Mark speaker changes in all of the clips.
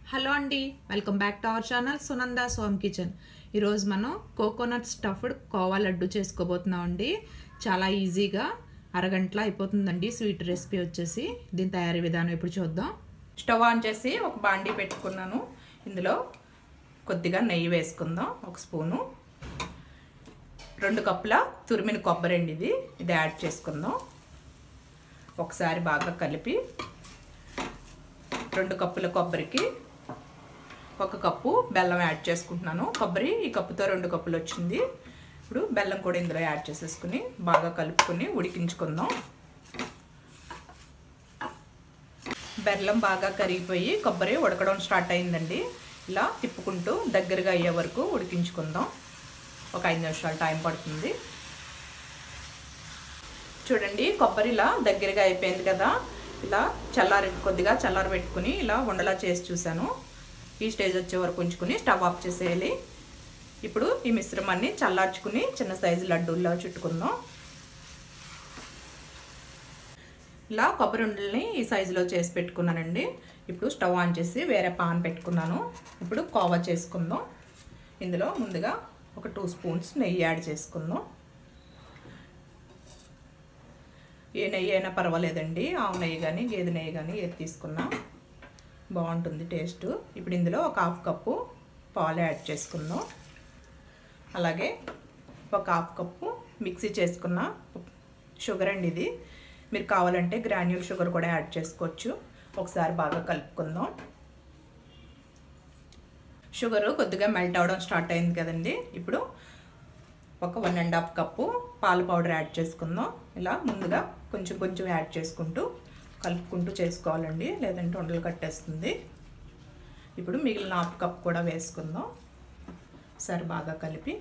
Speaker 1: hello అండి welcome back to our channel Sunanda Som kitchen ఈరోజు మనం కోకోనట్ స్టఫ్డ్ కోవా లడ్డు చేసుకోబోతున్నాం అండి చాలా ఈజీగా అరగంటలో అయిపోతుందండి స్వీట్ రెసిపీ వచ్చేసి దీని తయారీ విధానం ఇప్పుడు చూద్దాం స్టవ్ ఆన్ చేసి ఒక బాండీ పెట్టుకున్నాను ఇందులో కొద్దిగా నెయ్యి వేసుకుందాం ఒక స్పూను రెండు కప్పుల తురిమిన కొబ్బరి అండి ఇది ఇది యాడ్ చేసుకుందాం ఒకసారి బాగా కలిపి రెండు కప్పుల కొబ్బరికి ఒక కప్పు బెల్లం యాడ్ చేసుకుంటున్నాను కొబ్బరి ఈ కప్పుతో రెండు కప్పులు వచ్చింది ఇప్పుడు బెల్లం కూడా ఇందులో యాడ్ చేసేసుకుని బాగా కలుపుకొని ఉడికించుకుందాం బెల్లం బాగా కరిగిపోయి కొబ్బరి ఉడకడం స్టార్ట్ అయిందండి ఇలా తిప్పుకుంటూ దగ్గరగా అయ్యే వరకు ఉడికించుకుందాం ఒక ఐదు నిమిషాలు టైం పడుతుంది చూడండి కొబ్బరి ఇలా దగ్గరగా అయిపోయింది కదా ఇలా చల్లారి కొద్దిగా చల్లారి పెట్టుకుని ఇలా ఉండలా చేసి చూశాను ఈ స్టేజ్ వచ్చే వరకు ఉంచుకుని స్టవ్ ఆఫ్ చేసేయాలి ఇప్పుడు ఈ మిశ్రమాన్ని చల్లార్చుకుని చిన్న సైజు లడ్డూల్లో చుట్టుకుందాం ఇలా కొబ్బరి ఉండల్ని ఈ సైజులో చేసి పెట్టుకున్నానండి ఇప్పుడు స్టవ్ ఆన్ చేసి వేరే పాన్ పెట్టుకున్నాను ఇప్పుడు కోవా చేసుకుందాం ఇందులో ముందుగా ఒక టూ స్పూన్స్ నెయ్యి యాడ్ చేసుకుందాం ఏ నెయ్యి అయినా పర్వాలేదండి ఆవు నెయ్యి కానీ గేదె నెయ్యి కానీ ఏది తీసుకున్నా బాగుంటుంది టేస్ట్ ఇప్పుడు ఇందులో ఒక హాఫ్ కప్పు పాలు యాడ్ చేసుకుందాం అలాగే ఒక హాఫ్ కప్పు మిక్సీ చేసుకున్న షుగర్ అండి ఇది మీరు కావాలంటే గ్రాన్యూల్ షుగర్ కూడా యాడ్ చేసుకోవచ్చు ఒకసారి బాగా కలుపుకుందాం షుగర్ కొద్దిగా మెల్ట్ అవ్వడం స్టార్ట్ అయింది కదండి ఇప్పుడు ఒక వన్ అండ్ హాఫ్ కప్పు పాల పౌడర్ యాడ్ చేసుకుందాం ఇలా ముందుగా కొంచెం కొంచెం యాడ్ చేసుకుంటూ కలుపుకుంటూ చేసుకోవాలండి లేదంటే ఉండలు కట్టేస్తుంది ఇప్పుడు మిగిలిన హాఫ్ కప్ కూడా వేసుకుందాం సరే బాగా కలిపి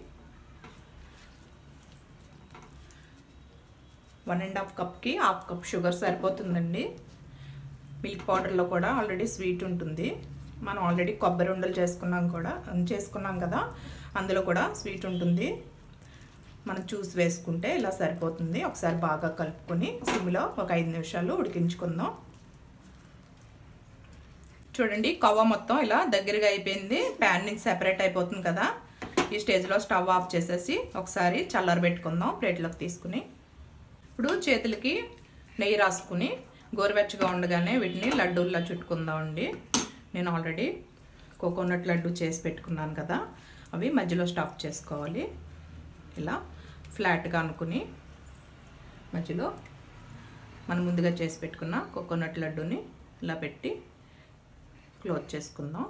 Speaker 1: వన్ అండ్ హాఫ్ కప్కి హాఫ్ కప్ షుగర్ సరిపోతుందండి మిల్క్ పౌడర్లో కూడా ఆల్రెడీ స్వీట్ ఉంటుంది మనం ఆల్రెడీ కొబ్బరి ఉండలు చేసుకున్నాం కూడా చేసుకున్నాం కదా అందులో కూడా స్వీట్ ఉంటుంది మనం చూసి వేసుకుంటే ఇలా సరిపోతుంది ఒకసారి బాగా కలుపుకొని సిమ్లో ఒక ఐదు నిమిషాలు ఉడికించుకుందాం చూడండి కవ్వ మొత్తం ఇలా దగ్గరగా అయిపోయింది ప్యాన్ నుంచి సెపరేట్ అయిపోతుంది కదా ఈ స్టేజ్లో స్టవ్ ఆఫ్ చేసేసి ఒకసారి చల్లారబెట్టుకుందాం ప్లేట్లోకి తీసుకుని ఇప్పుడు చేతులకి నెయ్యి రాసుకుని గోరువెచ్చగా ఉండగానే వీటిని లడ్డూల్లో చుట్టుకుందామండి నేను ఆల్రెడీ కోకోనట్ లడ్డు చేసి పెట్టుకున్నాను కదా అవి మధ్యలో స్టఫ్ చేసుకోవాలి ఇలా ఫ్లాట్గా అనుకుని మధ్యలో మనం ముందుగా చేసి పెట్టుకున్న కోకోనట్ లడ్డూని ఇలా పెట్టి క్లోజ్ చేసుకుందాం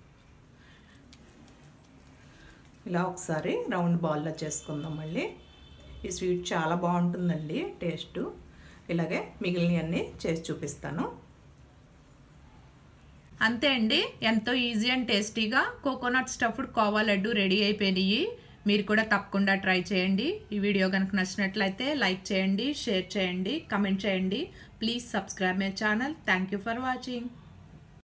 Speaker 1: ఇలా ఒకసారి రౌండ్ బాల్లో చేసుకుందాం మళ్ళీ ఈ స్వీట్ చాలా బాగుంటుందండి టేస్ట్ ఇలాగే మిగిలినవన్నీ చేసి చూపిస్తాను అంతే అండి ఎంతో ఈజీ అండ్ టేస్టీగా coconut stuffed khoa laddu ready అయిపోయినాయి మీరు కూడా తప్పకుండా ట్రై చేయండి ఈ వీడియో కనుక నచ్చినట్లయితే లైక్ చేయండి షేర్ చేయండి కమెంట్ చేయండి please subscribe my channel thank for watching